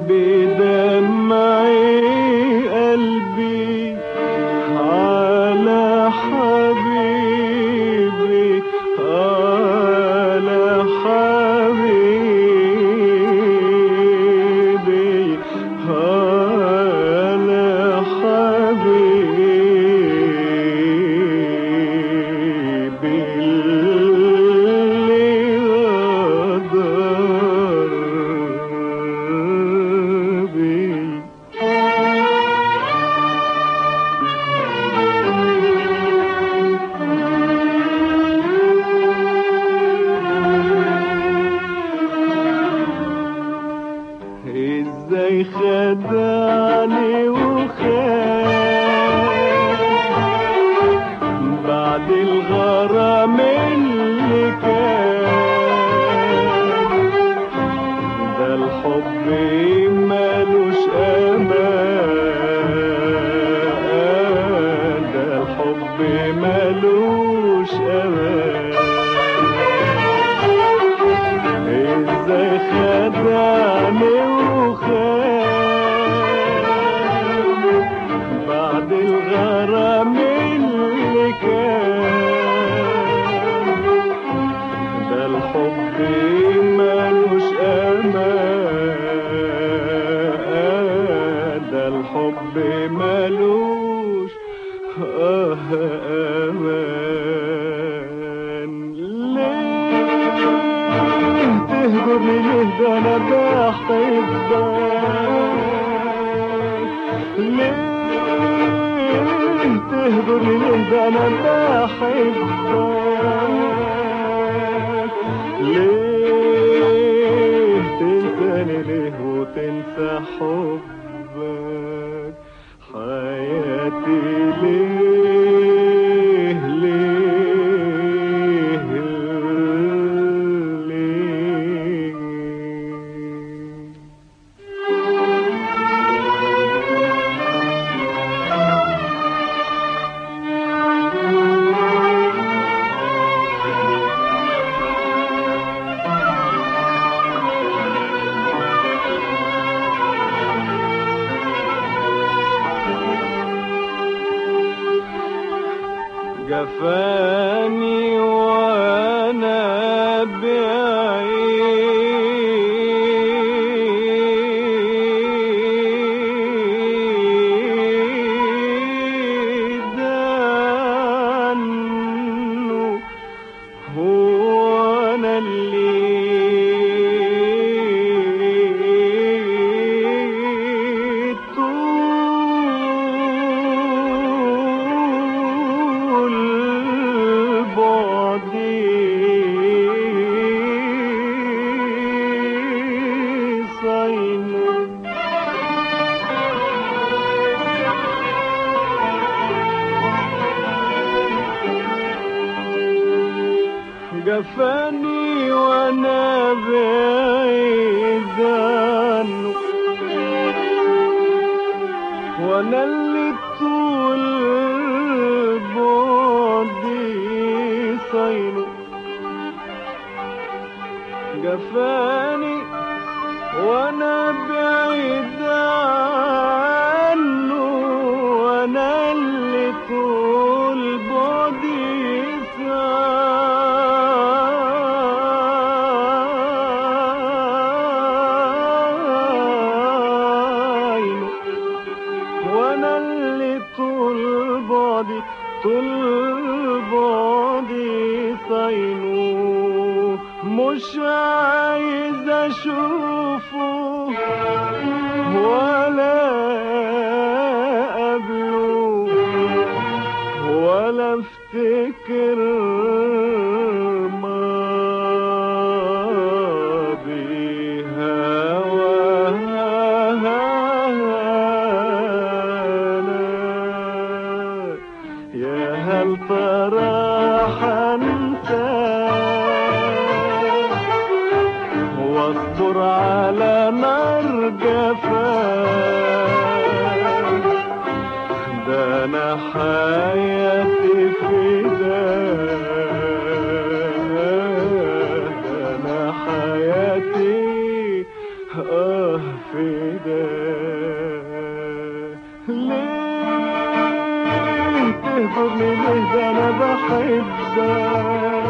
بدمعي قلبي على حبيبي على حبيبي على حبيبي اللي غدر بي ازاي خدعني وخان بعد الغرام اللي كان ده الحب مالوش امان ده الحب مالوش امان ازاي خدعني وخان بعد الغرام اللي كان ده الحب مالوش امان ده الحب مالوش آه امان ليه تهجرني ليه ده انا بحبك ليه تهجرني ليه ده انا بحبك ليه تنساني ليه وتنسى حبك حياتي ليه ليه ليه جفاني وانا بعيد عنه هو انا اللي طول بعدي صينه جفاني وانا بعيد عنه وانا اللي طول بعدي صينه جفاني وانا بعيد عنه وانا اللي طول بعدي صاينه وانا اللي طول بعدي طول بعدي صينه مش عايز اشوفه ولا قبله ولا افتكر ماضي هوانا يا هل ترى حنساك واصبر على نار جفاك ده انا حياتي فداك ده انا حياتي اه فداه ليه تهجرني ليه ده انا بحبك